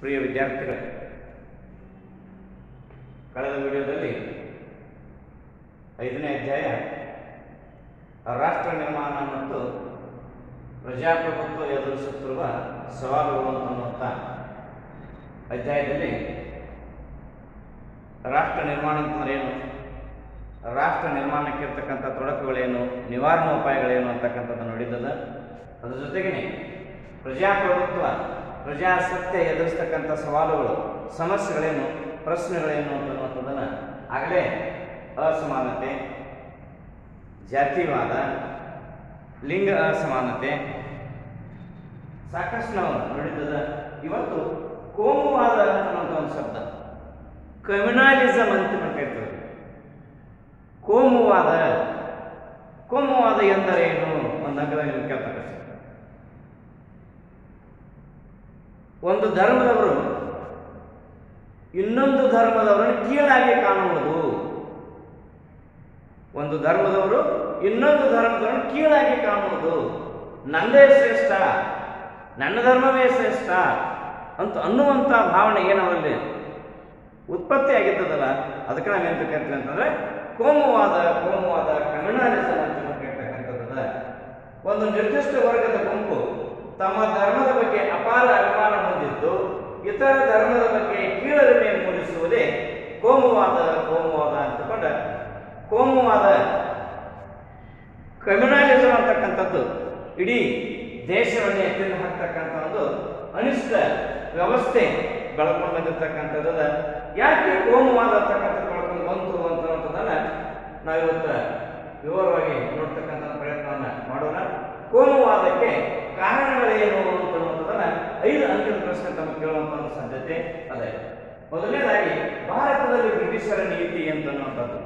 ಪ್ರಿಯ ವಿದ್ಯಾರ್ಥಿಗಳೇ ಕಳೆದ ವಿಡಿಯೋದಲ್ಲಿ ಐದನೇ ಅಧ್ಯಾಯ ರಾಷ್ಟ್ರ ನಿರ್ಮಾಣ ಮತ್ತು ಪ್ರಜಾಪ್ರಭುತ್ವ ಎದುರಿಸುತ್ತಿರುವ ಸವಾಲುಗಳು ಅನ್ನುವಂಥ ಅಧ್ಯಾಯದಲ್ಲಿ ರಾಷ್ಟ್ರ ನಿರ್ಮಾಣ ಅಂತಂದ್ರೆ ಏನು ರಾಷ್ಟ್ರ ನಿರ್ಮಾಣಕ್ಕೆ ಇರ್ತಕ್ಕಂಥ ತೊಡಕುಗಳೇನು ನಿವಾರಣಾ ಉಪಾಯಗಳೇನು ಅಂತಕ್ಕಂಥದ್ದನ್ನು ನೋಡಿದ್ದದ ಅದ್ರ ಜೊತೆಗೇನೆ ಪ್ರಜಾಪ್ರಭುತ್ವ ಪ್ರಜಾಸತ್ಯ ಎದುರಿಸ್ತಕ್ಕಂಥ ಸವಾಲುಗಳು ಸಮಸ್ಯೆಗಳೇನು ಪ್ರಶ್ನೆಗಳೇನು ಅನ್ನುವಂಥದ್ದನ್ನು ಆಗಲೇ ಅಸಮಾನತೆ ಜಾತಿವಾದ ಲಿಂಗ ಅಸಮಾನತೆ ಸಾಕಷ್ಟು ನಾವು ನೋಡಿದ್ದದ ಇವತ್ತು ಕೋಮುವಾದ ಅನ್ನುವಂಥ ಒಂದು ಶಬ್ದ ಕಮ್ಯುನಾಲಿಸಮ್ ಅಂತ ನಾವು ಕರಿತೀವಿ ಕೋಮುವಾದ ಕೋಮುವಾದ ಎಂದರೇನು ಒಂದು ಅಂಗದಲ್ಲಿ ನೀವು ಕೇಳ್ತಕ್ಕ ಒಂದು ಧರ್ಮದವರು ಇನ್ನೊಂದು ಧರ್ಮದವರನ್ನು ಕೀಳಾಗಿ ಕಾಣುವುದು ಒಂದು ಧರ್ಮದವರು ಇನ್ನೊಂದು ಧರ್ಮದವರನ್ನು ಕೀಳಾಗಿ ಕಾಣುವುದು ನಂದೇ ಶ್ರೇಷ್ಠ ನನ್ನ ಧರ್ಮವೇ ಶ್ರೇಷ್ಠ ಅಂತ ಅನ್ನುವಂಥ ಭಾವನೆ ಏನವರಲ್ಲಿ ಉತ್ಪತ್ತಿ ಆಗಿದ್ದದಲ್ಲ ಅದಕ್ಕೆ ನಾವು ಏನು ಕರಿತೀವಿ ಅಂತಂದ್ರೆ ಕೋಮುವಾದ ಕೋಮುವಾದ ಕಮ್ಯುನಾಲಿಸಮ್ ಅಂತ ನಾವು ಕೇಳ್ತಕ್ಕಂಥದ್ದದ ಒಂದು ನಿರ್ದಿಷ್ಟ ವರ್ಗದ ಗುಂಪು ತಮ್ಮ ಧರ್ಮದ ಬಗ್ಗೆ ಅಪಾರ ಅಭಿಮಾನ ಹೊಂದಿದ್ದು ಇತರ ಧರ್ಮದ ಬಗ್ಗೆ ಕೀಳರಿಮೆ ಮೂಡಿಸುವುದೇ ಕೋಮುವಾದ ಕೋಮುವಾದ ಅಂತಕೊಂಡ ಕೋಮುವಾದ ಕಮ್ಯುನಾಲಿಸಮ್ ಅಂತಕ್ಕಂಥದ್ದು ಇಡೀ ದೇಶವನ್ನೇ ತಿಂದು ಹಾಕ್ತಕ್ಕಂಥ ಒಂದು ಅನಿಷ್ಟ ವ್ಯವಸ್ಥೆ ಬೆಳ್ಕೊಂಡು ಬಂದಿರ್ತಕ್ಕಂಥದ್ದದ ಯಾಕೆ ಕೋಮುವಾದ ಅಂತಕ್ಕಂಥದ್ದು ಬೆಳ್ಕೊಂಡು ಬಂತು ಅಂತಕ್ಕಂಥದ್ದನ್ನ ನಾವಿವತ್ತು ವಿವರವಾಗಿ ನೋಡ್ತಕ್ಕಂಥ ಪ್ರಯತ್ನವನ್ನ ಮಾಡೋಣ ಕೋಮುವಾದಕ್ಕೆ ಕಾರಣಗಳೇನು ಅಂತನ್ನುವಂಥದ್ದನ್ನ ಐದು ಅಂಕದ ಪ್ರಶ್ನೆ ತಮ್ಮ ಕೇಳುವಂತ ಒಂದು ಸಾಧ್ಯತೆ ಅದೇ ಮೊದಲನೇದಾಗಿ ಭಾರತದಲ್ಲಿ ಬ್ರಿಟಿಷರ ನೀತಿ ಅಂತನ್ನುವಂಥದ್ದು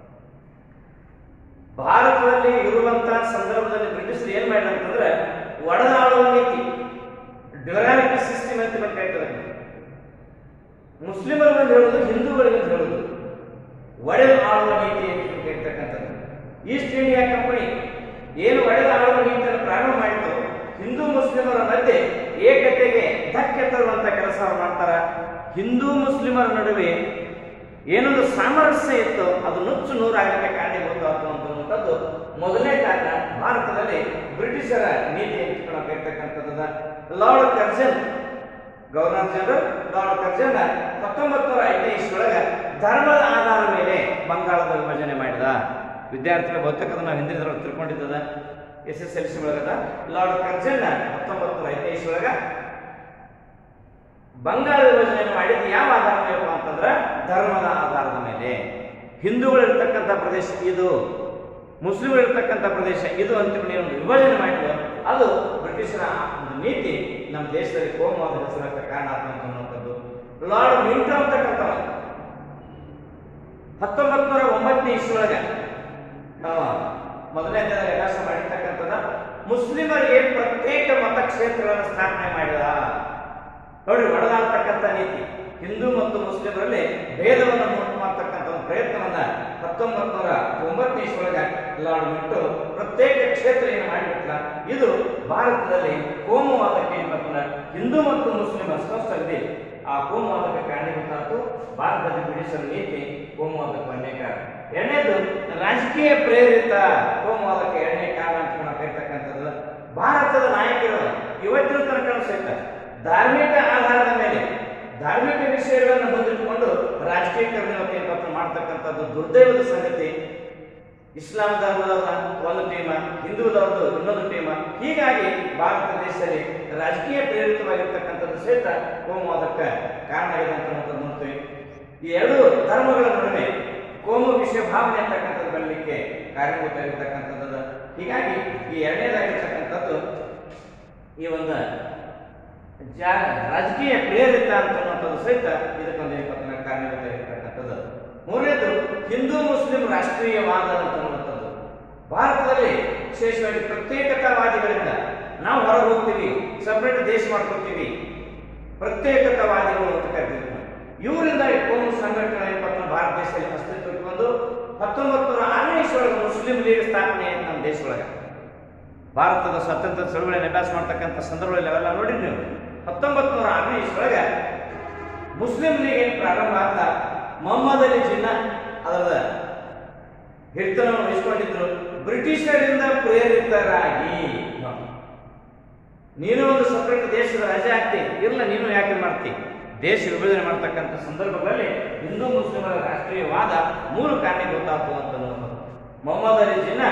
ಭಾರತದಲ್ಲಿ ಇರುವಂತಹ ಸಂದರ್ಭದಲ್ಲಿ ಬ್ರಿಟಿಷರು ಏನ್ ಮಾಡಿದ್ರು ಅಂತಂದ್ರೆ ಒಡೆದಾಳುವ ನೀತಿ ಡ್ಯುರಾಲಿಟಿ ಸಿಸ್ಟಮ್ ಅಂತ ಬಂದು ಹೇಳ್ತಾರೆ ಮುಸ್ಲಿಮರು ಅಂತ ಹೇಳುದು ಹಿಂದೂಗಳಿಗೆ ಅಂತ ಹೇಳುದು ಒಡೆದು ಆಳುವ ನೀತಿ ಅಂತ ಹೇಳ್ತಕ್ಕಂಥದ್ದು ಈಸ್ಟ್ ಇಂಡಿಯಾ ಕಂಪನಿ ಏನು ಒಡೆದ ಆಳುವ ನೀತಿಯನ್ನು ಪ್ರಾರಂಭ ಮಾಡಿತು ಹಿಂದೂ ಮುಸ್ಲಿಮರ ಮಧ್ಯೆ ಏಕತೆಗೆ ಧಕ್ಕೆ ತರುವಂತ ಕೆಲಸ ಮಾಡ್ತಾರ ಹಿಂದೂ ಮುಸ್ಲಿಮರ ನಡುವೆ ಏನೊಂದು ಸಾಮರಸ್ಯ ಇತ್ತು ಅದು ನುಚ್ಚು ನೂರಾಗಲಿಕ್ಕೆ ಕಾರಣೀಭೂತವಾಯಿತು ಅಂತನ್ನುವಂಥದ್ದು ಮೊದಲನೇ ಕಾರಣ ಭಾರತದಲ್ಲಿ ಬ್ರಿಟಿಷರ ನೀತಿ ಇರ್ತಕ್ಕಂಥದ್ದು Lord Curzon governor general Lord Curzon ಹತ್ತೊಂಬತ್ತು ನೂರ ಐದನೇ ಇಸ್ವಿಯೊಳಗೆ ಧರ್ಮದ ಆಧಾರದ ಮೇಲೆ ಬಂಗಾಳದ ವಿಭಜನೆ ಮಾಡಿದ ವಿದ್ಯಾರ್ಥಿಗಳ ಬಹುತೇಕ ನಾವು ಹಿಂದಿನ ತಿಳ್ಕೊಂಡಿದ್ದದ ಎಸ್ ಎಸ್ ಎಲ್ ಸಿ ಒಳಗದ ಲಾರ್ಡ್ ಕರ್ಜನ್ ಹತ್ತೊಂಬತ್ತು ನೂರ ಐದನೇ ಇಸ್ವಿಯೊಳಗ ಬಂಗಾಳ ವಿಭಜನೆ ಮಾಡಿದ್ದು ಯಾವ ಆಧಾರದ ಮೇಲೆ ಅಂತಂದ್ರೆ ಧರ್ಮದ ಆಧಾರದ ಮೇಲೆ ಹಿಂದೂಗಳಿರ್ತಕ್ಕಂಥ ಪ್ರದೇಶ ಇದು ಮುಸ್ಲಿಮರಿರ್ತಕ್ಕಂಥ ಪ್ರದೇಶ ಇದು ಅಂತ ಒಂದು ವಿಭಜನೆ ಮಾಡಿದ್ರು ಅದು ಬ್ರಿಟಿಷರ ಒಂದು ನೀತಿ ನಮ್ಮ ದೇಶದಲ್ಲಿ ಕೋಮುವಾದ ಹೆಸರಾಗ ಕಾರಣ ಆಯ್ತು ಅನ್ನುವಂಥದ್ದು ಲಾರ್ಡ್ ಮಿಂಟೋ ಅಂತಕ್ಕಂಥ ಹತ್ತೊಂಬತ್ತು ನೂರ ಒಂಬತ್ತನೇ ಇಸ್ವಿಯೊಳಗೆ ಮೊದಲನೇ ವಿಕಾಸ ಮಾಡಿರ್ತಕ್ಕಂಥದ್ದು ಮುಸ್ಲಿಮರಿಗೆ ಪ್ರತ್ಯೇಕ ಮತಕ್ಷೇತ್ರಗಳನ್ನು ಸ್ಥಾಪನೆ ಮಾಡಿದ ನೋಡಿ ಒಡೆದಾಡ್ತಕ್ಕಂಥ ನೀತಿ ಹಿಂದೂ ಮತ್ತು ಮುಸ್ಲಿಮರಲ್ಲಿ ಭೇದವನ್ನು ಉಂಟು ಮಾಡ್ತಕ್ಕಂಥ ಒಂದು ಪ್ರಯತ್ನವನ್ನ ಹತ್ತೊಂಬತ್ತು ನೂರ ಒಂಬತ್ತನೇ ಇಸ್ವಿಯೊಳಗೆ ಲಾರ್ಡ್ ಮಿಂಟು ಪ್ರತ್ಯೇಕ ಕ್ಷೇತ್ರ ಏನು ಮಾಡಿಬಿಟ್ಲ ಇದು ಭಾರತದಲ್ಲಿ ಕೋಮುವಾದಕ್ಕೆ ಏನ್ ಹಿಂದೂ ಮತ್ತು ಮುಸ್ಲಿಂ ಅಸ್ಪಷ್ಟವಿದೆ ಆ ಕೋಮುವಾದಕ್ಕೆ ಕಾರಣೀಭೂತ ಭಾರತದಲ್ಲಿ ಬ್ರಿಟಿಷರ ನೀತಿ ಕೋಮುವಾದಕ್ಕೆ ಒಂದನೇ ಕಾರಣ ಎರಡನೇದು ರಾಜಕೀಯ ಪ್ರೇರಿತ ಕೋಮುವಾದಕ್ಕೆ ಎರಡನೇ ಕಾರಣ ಅಂತ ನಾವು ಕರಿತಕ್ಕಂಥದ್ದು ಭಾರತದ ನಾಯಕರು ಇವತ್ತಿನ ತನಕ ಸಹಿತ ಧಾರ್ಮಿಕ ಆಧಾರದ ಮೇಲೆ ಧಾರ್ಮಿಕ ವಿಷಯಗಳನ್ನು ಮುಂದಿಟ್ಟುಕೊಂಡು ರಾಜಕೀಯಕರಣ ಮಾಡ್ತಕ್ಕಂಥದ್ದು ದುರ್ದೈವದ ಸಂಗತಿ ಇಸ್ಲಾಂ ಧರ್ಮದವರ ಒಂದು ಟೀಮ ಹಿಂದೂದವ್ರದ್ದು ಇನ್ನೊಂದು ಟೀಮ ಹೀಗಾಗಿ ಭಾರತ ದೇಶದಲ್ಲಿ ರಾಜಕೀಯ ಪ್ರೇರಿತವಾಗಿರ್ತಕ್ಕಂಥದ್ದು ಸಹಿತ ಕೋಮುವಾದಕ್ಕೆ ಕಾರಣ ಇದೆ ಅಂತ ನೋಡ್ತೀವಿ ಈ ಎರಡು ಧರ್ಮಗಳ ನಡುವೆ ಕೋಮು ವಿಷಯ ಭಾವನೆ ಅಂತಕ್ಕಂಥದ್ದು ಬರಲಿಕ್ಕೆ ಕಾರಣಭೂತ ಇರತಕ್ಕಂಥದ್ದು ಹೀಗಾಗಿ ಈ ಎರಡನೇದಾಗಿರ್ತಕ್ಕಂಥದ್ದು ಈ ಒಂದು ಜಾ ರಾಜಕೀಯ ಪ್ರೇರಿತ ಅಂತನ್ನುವಂಥದ್ದು ಸಹಿತ ಇದಕ್ಕೊಂದು ಇಪ್ಪತ್ತನೇ ಕಾರಣಭೂತ ಇರತಕ್ಕಂಥದ್ದು ಮೂರನೇದು ಹಿಂದೂ ಮುಸ್ಲಿಂ ರಾಷ್ಟ್ರೀಯವಾದ ಅಂತನ್ನುವಂಥದ್ದು ಭಾರತದಲ್ಲಿ ವಿಶೇಷವಾಗಿ ಪ್ರತ್ಯೇಕತಾವಾದಿಗಳಿಂದ ನಾವು ಹೊರಗೆ ಹೋಗ್ತೀವಿ ಸಪರೇಟ್ ದೇಶ ಮಾಡ್ಕೊತೀವಿ ಪ್ರತ್ಯೇಕತಾವಾದಿಗಳು ಅಂತ ಕರಿತೀವಿ ಇವರಿಂದ ಕೋಮು ಸಂಘಟನೆ ಇಪ್ಪತ್ತು ಭಾರತ ದೇಶದಲ್ಲಿ ಅಸ್ತಿತ್ವಕ್ಕೆ ಬಂದು ಹತ್ತೊಂಬತ್ತು ನೂರ ಆರನೇ ಇಸ್ವಿಯೊಳಗೆ ಮುಸ್ಲಿಂ ಲೀಗ್ ಸ್ಥಾಪನೆ ಆಯ್ತು ನಮ್ಮ ದೇಶದೊಳಗೆ ಭಾರತದ ಸ್ವಾತಂತ್ರ್ಯ ಚಳವಳಿಯನ್ನು ಅಭ್ಯಾಸ ಮಾಡ್ತಕ್ಕಂಥ ಸಂದರ್ಭದಲ್ಲಿ ಅವೆಲ್ಲ ನೋಡಿರಿ ನೀವು ಹತ್ತೊಂಬತ್ತು ನೂರ ಆರನೇ ಇಸ್ವಿಯೊಳಗೆ ಮುಸ್ಲಿಂ ಲೀಗ್ ಏನ್ ಪ್ರಾರಂಭ ಆದ ಮೊಹಮ್ಮದ್ ಅಲಿ ಜಿನ್ನಾ ಅದರ ಹಿಡಿತನವನ್ನು ವಹಿಸಿಕೊಂಡಿದ್ರು ಬ್ರಿಟಿಷರಿಂದ ಪ್ರೇರಿತರಾಗಿ ನೀನು ಒಂದು ಸಪರೇಟ್ ದೇಶದ ರಾಜ ಆಗ್ತಿ ಇಲ್ಲ ನೀನು ಯಾಕೆ ಮಾಡ್ತಿ ದೇಶ ವಿಭಜನೆ ಮಾಡ್ತಕ್ಕಂಥ ಸಂದರ್ಭಗಳಲ್ಲಿ ಹಿಂದೂ ಮುಸ್ಲಿಮರ ರಾಷ್ಟ್ರೀಯವಾದ ಮೂಲ ಕಾರಣೀಭೂತಾತು ಅಂತ ಅನ್ನೋದು. ಮೊಹಮ್ಮದ್ ಅಲಿ ಜಿನ್ನಾ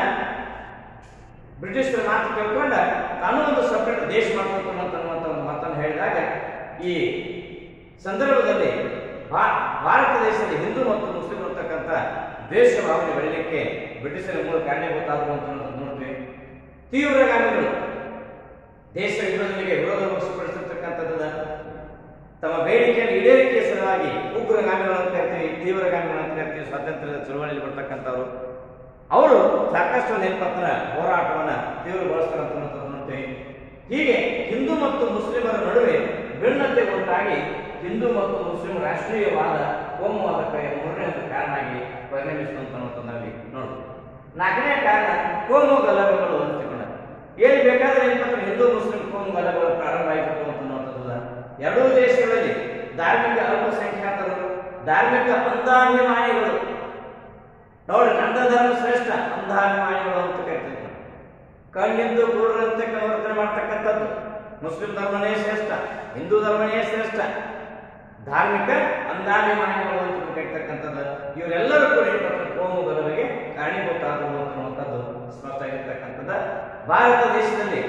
ಬ್ರಿಟಿಷರ ಮಾತು ಕೇಳ್ಕೊಂಡ ತಾನು ಒಂದು ಸಪರೇಟ್ ದೇಶ ಮಾಡ್ಬೇಕು ಅಂತ ಅನ್ನುವಂಥ ಒಂದು ಮಾತನ್ನು ಹೇಳಿದಾಗ ಈ ಸಂದರ್ಭದಲ್ಲಿ ಭಾ- ಭಾರತ ದೇಶದಲ್ಲಿ ಹಿಂದೂ ಮತ್ತು ಮುಸ್ಲಿಂ ಇರ್ತಕ್ಕಂಥ ದೇಶ ಭಾವನೆ ಬೆಳಲಿಕ್ಕೆ ಬ್ರಿಟಿಷರ ಮೂಲ ಕಾರಣೀಭೂತಾದರು ಅಂತ ಅನ್ನೋದನ್ನ ನೋಡ್ತೀವಿ ತೀವ್ರಗಾಮಿಗಳು ದೇಶ ವಿಭಜನೆಗೆ ವಿರೋಧ ವ್ಯಕ್ತಪಡಿಸಿರ್ತಕ್ಕಂಥದ್ದು ತಮ್ಮ ಬೇಡಿಕೆಯನ್ನು ಈಡೇರಿಕೆಯ ಸಲುವಾಗಿ ಉಗ್ರಗಾಮಿಗಳು ಅಂತ ಕರಿತೀವಿ ತೀವ್ರಗಾಮಿಗಳು ಅಂತ ಕರಿತೀವಿ ಸ್ವಾತಂತ್ರ್ಯದ ಚಳುವಳಿಯಲ್ಲಿ ಬರ್ತಕ್ಕಂಥವ್ರು ಅವರು ಸಾಕಷ್ಟು ನೇಪಥ್ಯ ಹೋರಾಟವನ್ನ ತೀವ್ರಗೊಳಿಸ್ತಾರೆ ಅಂತ ಅನ್ನೋದನ್ನ ನೋಡ್ತೀವಿ ಹೀಗೆ ಹಿಂದೂ ಮತ್ತು ಮುಸ್ಲಿಮರ ನಡುವೆ ಭಿನ್ನತೆ ಉಂಟಾಗಿ ಹಿಂದೂ ಮತ್ತು ಮುಸ್ಲಿಂ ರಾಷ್ಟ್ರೀಯವಾದ ಕೋಮುವಾದಕ್ಕೆ ಮೂರನೇ ಒಂದು ಕಾರಣ ಆಗಿ ಪರಿಣಮಿಸಿತು ಅಂತ ಅನ್ನೋದನ್ನಲ್ಲಿ ನೋಡು ನಾಲ್ಕನೇ ಕಾರಣ ಕೋಮು ಗಲಭೆಗಳು ಅಂತ ತಿಳ್ಕೊಂಡ ಏನು ಬೇಕಾದ್ರೆ ಏನಂದ್ರೆ ಹಿಂದೂ ಮುಸ್ಲಿಂ ಕೋಮು ಗಲಭೆಗಳು ಪ್ರಾರಂಭ ಆಗಿತ್ತು ಅಂತ ಅನ್ನೋದು ಎರಡೂ ದೇಶಗಳಲ್ಲಿ ಧಾರ್ಮಿಕ ಅಲ್ಪಸಂಖ್ಯಾತರು ಧಾರ್ಮಿಕ ಅಂಧಾಭಿಮಾನಿಗಳು ನೋಡಿ ನನ್ನ ಧರ್ಮ ಶ್ರೇಷ್ಠ ಅಂಧಾಭಿಮಾನಿಗಳು ಅಂತ ಕರಿತಿದ್ರು ಕಣ್ಣಿದ್ದು ಕ್ರೂರರಂತೆ ವರ್ತನೆ ಮಾಡ್ತಕ್ಕಂಥದ್ದು ಮುಸ್ಲಿಂ ಧರ್ಮನೇ ಶ್ರೇಷ್ಠ ಹಿಂದೂ ಧರ್ಮನೇ ಶ್ರೇಷ್ಠ ಧಾರ್ಮಿಕ ಅಂಧಾಭಿಮಾನಿಗಳು ಅಂತ ಕರಿತಕ್ಕಂಥದ್ದು ಇವರೆಲ್ಲರೂ ಕೂಡ ಏನಂದ್ರೆ ಕೋಮು ಗಲಭೆಗೆ ಕಾರಣೀಭೂತರಾದರು ಅನ್ನುವಂಥದ್ದು ಸ್ಪಷ್ಟ ಆಗಿರ್ತಕ್ಕಂಥದ್ದು ಭಾರತ ದೇಶದಲ್ಲಿ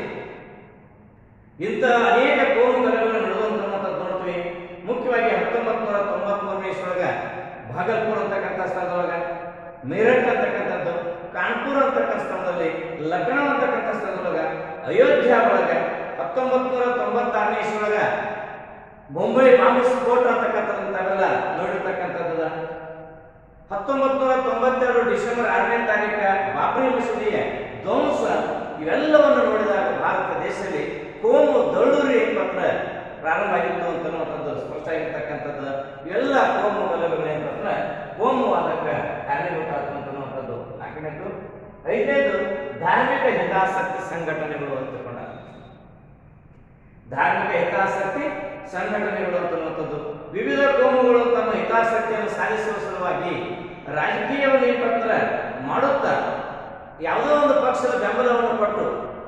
ಇಂಥ ಅನೇಕ ಕೋಮು ಗಲಭೆಗಳು ನಡೆದಂತನ್ನೋಂಥದ್ದು ನೋಡ್ತೀವಿ ಮುಖ್ಯವಾಗಿ ಹತ್ತೊಂಬತ್ತು ನೂರ ತೊಂಬತ್ಮೂರನೇ ಇಸ್ರೊಳಗ ಭಾಗಲ್ಪುರ್ ಅಂತಕ್ಕಂಥ ಸ್ಥಳದೊಳಗ ಮೇರಠ್ ಅಂತಕ್ಕಂಥದ್ದು ಕಾನ್ಪುರ್ ಅಂತಕ್ಕಂಥ ಸ್ಥಳದಲ್ಲಿ ಲಕ್ನೋ ಅಂತಕ್ಕಂಥ ಸ್ಥಳದೊಳಗ ಅಯೋಧ್ಯ ಒಳಗ ಹತ್ತೊಂಬತ್ತು ನೂರ ತೊಂಬತ್ತಾರನೇ ಇಸ್ರೊಳಗ ಮುಂಬೈ ಬಾಂಬ್ ಸ್ಫೋಟ ಅಂತಕ್ಕಂಥದ್ದು ತಾವೆಲ್ಲ ನೋಡಿರ್ತಕ್ಕಂಥದ್ದು ಹತ್ತೊಂಬತ್ತು ನೂರ ತೊಂಬತ್ತೆರಡು ಡಿಸೆಂಬರ್ ಆರನೇ ತಾರೀಕ ಬಾಬ್ರಿ ಮಸೀದಿಯ ಧ್ವಂಸ ಇವೆಲ್ಲವನ್ನು ನೋಡಿದಾಗ ಭಾರತ ದೇಶದಲ್ಲಿ ಕೋಮು ದಳ್ಳೂರಿ ಪತ್ರ ಪ್ರಾರಂಭ ಆಗಿತ್ತು ಅಂತ ಅನ್ನುವಂಥದ್ದು ಸ್ಪಷ್ಟ ಆಗಿರ್ತಕ್ಕಂಥದ್ದು ಇವೆಲ್ಲ ಕೋಮು ಗಲಭೆಗಳೇನು ಪತ್ರ ಕೋಮುವಾದಕ್ಕೆ ಕಾರಣೀಭೂತ ಆಯ್ತು ಅಂತ ಅನ್ನುವಂಥದ್ದು ನಾಲ್ಕನೇದು ಐದನೇದು ಧಾರ್ಮಿಕ ಹಿತಾಸಕ್ತಿ ಸಂಘಟನೆಗಳು ಅಂತ ತಿಳ್ಕೊಂಡ ಧಾರ್ಮಿಕ ಹಿತಾಸಕ್ತಿ ಸಂಘಟನೆಗಳು ಅಂತನ್ನುವಂಥದ್ದು ವಿವಿಧ ಕೋಮುಗಳು ತಮ್ಮ ಹಿತಾಸಕ್ತಿಯನ್ನು ಸಾಧಿಸುವ ಸಲುವಾಗಿ ರಾಜಕೀಯವನ್ನು ಈ ಪತ್ರ ಮಾಡುತ್ತಾ ಯಾವುದೋ ಒಂದು ಪಕ್ಷದ ಬೆಂಬಲವನ್ನು ಕೊಟ್ಟು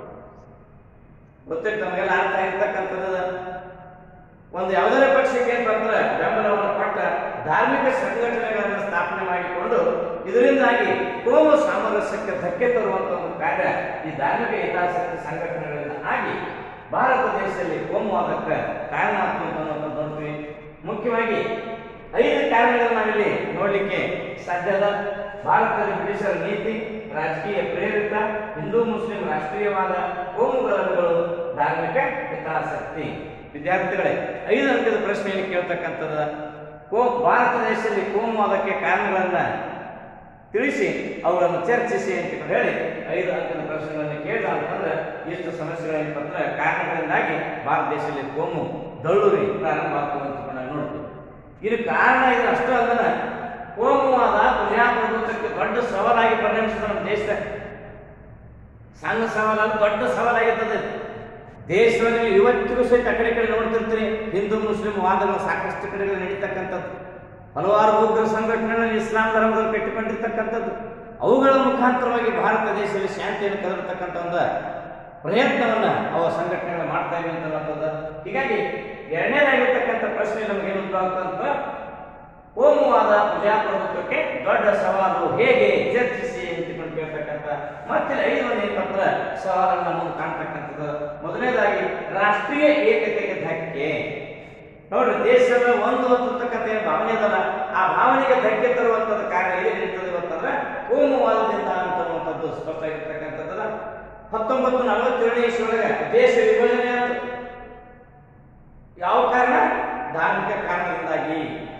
ಗೊತ್ತಿತ್ತು ನಮಗೆಲ್ಲ ಅರ್ಥ ಆಗಿರ್ತಕ್ಕಂಥದ್ದು ಒಂದು ಯಾವುದೇ ಪಕ್ಷಕ್ಕೆ ಏನ್ ಪತ್ರ ಬೆಂಬಲವನ್ನು ಕೊಟ್ಟ ಧಾರ್ಮಿಕ ಸಂಘಟನೆಗಳನ್ನು ಸ್ಥಾಪನೆ ಮಾಡಿಕೊಂಡು ಇದರಿಂದಾಗಿ ಕೋಮು ಸಾಮರಸ್ಯಕ್ಕೆ ಧಕ್ಕೆ ತರುವಂತ ಒಂದು ಕಾರ್ಯ ಈ ಧಾರ್ಮಿಕ ಹಿತಾಸಕ್ತಿ ಸಂಘಟನೆಗಳಿಂದ ಆಗಿ ಭಾರತ ದೇಶದಲ್ಲಿ ಕೋಮುವಾದಕ್ಕೆ ಕಾರಣ ಆಗ್ತದೆ ಅನ್ನೋದನ್ನ ನೋಡ್ತೀವಿ ಮುಖ್ಯವಾಗಿ ಐದು ಕಾರಣಗಳನ್ನು ನಾವಿಲ್ಲಿ ನೋಡ್ಲಿಕ್ಕೆ ಸಾಧ್ಯದ ಭಾರತದಲ್ಲಿ ಬ್ರಿಟಿಷರ ನೀತಿ ರಾಜಕೀಯ ಪ್ರೇರಿತ ಹಿಂದೂ ಮುಸ್ಲಿಂ ರಾಷ್ಟ್ರೀಯವಾದ ಕೋಮು ಗಲಭೆಗಳು ಧಾರ್ಮಿಕ ಹಿತಾಸಕ್ತಿ ವಿದ್ಯಾರ್ಥಿಗಳೇ ಐದು ಅಂಕದ ಪ್ರಶ್ನೆಯಲ್ಲಿ ಕೇಳ್ತಕ್ಕಂಥದ್ದು ಕೋ ಭಾರತ ದೇಶದಲ್ಲಿ ಕೋಮುವಾದಕ್ಕೆ ಕಾರಣಗಳನ್ನ ತಿಳಿಸಿ ಅವುಗಳನ್ನು ಚರ್ಚಿಸಿ ಅಂತ ಹೇಳಿ ಐದು ಅಂಕದ ಪ್ರಶ್ನೆಗಳನ್ನು ಕೇಳಿದ ಅಂತಂದ್ರೆ ಇಷ್ಟು ಸಮಸ್ಯೆಗಳೇನಪ್ಪ ಅಂದ್ರೆ ಕಾರಣಗಳಿಂದಾಗಿ ಭಾರತ ದೇಶದಲ್ಲಿ ಕೋಮು ದಳ್ಳೂರಿ ಪ್ರಾರಂಭ ಆಗ್ತದೆ ಅಂತ ನಾವು ನೋಡ್ತೀವಿ ಇದು ಕಾರಣ ಇದು ಅಷ್ಟೇ ಅಲ್ಲದ ಕೋಮುವಾದ ಪ್ರಜಾಪ್ರಭುತ್ವಕ್ಕೆ ದೊಡ್ಡ ಸವಾಲಾಗಿ ಪರಿಣಮಿಸಿದ ನಮ್ಮ ದೇಶದ ಸಣ್ಣ ಸವಾಲಲ್ಲ ದೊಡ್ಡ ಸವಾಲಾಗಿರ್ತದೆ ದೇಶದಲ್ಲಿ ನೀವು ಇವತ್ತಿಗೂ ಸಹಿತ ಆ ಕಡೆ ಈ ಕಡೆ ನೋಡ್ತಿರ್ತೀರಿ ಹಿಂದೂ ಮುಸ್ಲಿಂ ವಾದಗಳು ಸಾಕಷ್ಟು ಕಡೆಗಳು ನಡೀತಕ್ಕಂಥದ್ದು ಹಲವಾರು ಉಗ್ರ ಸಂಘಟನೆಗಳನ್ನು ಇಸ್ಲಾಂ ಧರ್ಮದಲ್ಲಿ ಕಟ್ಟಿಕೊಂಡಿರ್ತಕ್ಕಂಥದ್ದು ಅವುಗಳ ಮುಖಾಂತರವಾಗಿ ಭಾರತ ದೇಶದಲ್ಲಿ ಶಾಂತಿಯನ್ನು ಕದರ್ತಕ್ಕಂಥ ಒಂದು ಪ್ರಯತ್ನವನ್ನ ಅವ ಸಂಘಟನೆಗಳು ಮಾಡ್ತಾ ಇವೆ ಅಂತ ಅನ್ನೋದು ಹೀಗಾಗಿ ಎರಡನೇದಾಗಿರ್ತಕ್ಕಂಥ ಪ್ರಶ್ನೆ ನಮಗೆ ಏನು ಉದ್ಭವ ಆಗ್ತದಂತ ಕೋಮುವಾದ ಪ್ರಜಾಪ್ರಭುತ್ವಕ್ಕೆ ದೊಡ್ಡ ಸವಾಲು ಹೇಗೆ ಚರ್ಚಿಸಿ ಅಂತಕೊಂಡು ಕೇಳ್ತಕ್ಕಂಥ ಮತ್ತೆ ಐದು ನೇಪಥ್ಯ ಸವಾಲನ್ನ ಮುಂದೆ ಕಾಣ್ತಕ್ಕಂಥದ್ದು ಮೊದಲನೇದಾಗಿ ರಾಷ್ಟ್ರೀಯ ಏಕತೆಗೆ ಧಕ್ಕೆ ನೋಡ್ರಿ ದೇಶದ ಒಂದು ಅಂತಕ್ಕಂಥ ಏನು ಭಾವನೆ ಅದಲ್ಲ ಆ ಭಾವನೆಗೆ ಧಕ್ಕೆ ತರುವಂತದ್ದು ಕಾರ್ಯ ಎಲ್ಲಿ ನಡೀತದೆ ಇವತ್ತಂದ್ರೆ ಕೋಮುವಾದದಿಂದ ಅಂತನ್ನುವಂಥದ್ದು ಸ್ಪಷ್ಟ ಆಗಿರ್ತಕ್ಕಂಥದ್ದಲ್ಲ ಹತ್ತೊಂಬತ್ತು ನಲವತ್ತೇಳನೇ ಇಸ್ರೊಳಗೆ ದೇಶ ವಿಭಜನೆ ಆಯ್ತು ಯಾವ ಕಾರಣ ಧಾರ್ಮಿಕ ಕಾರಣದಿಂದಾಗಿ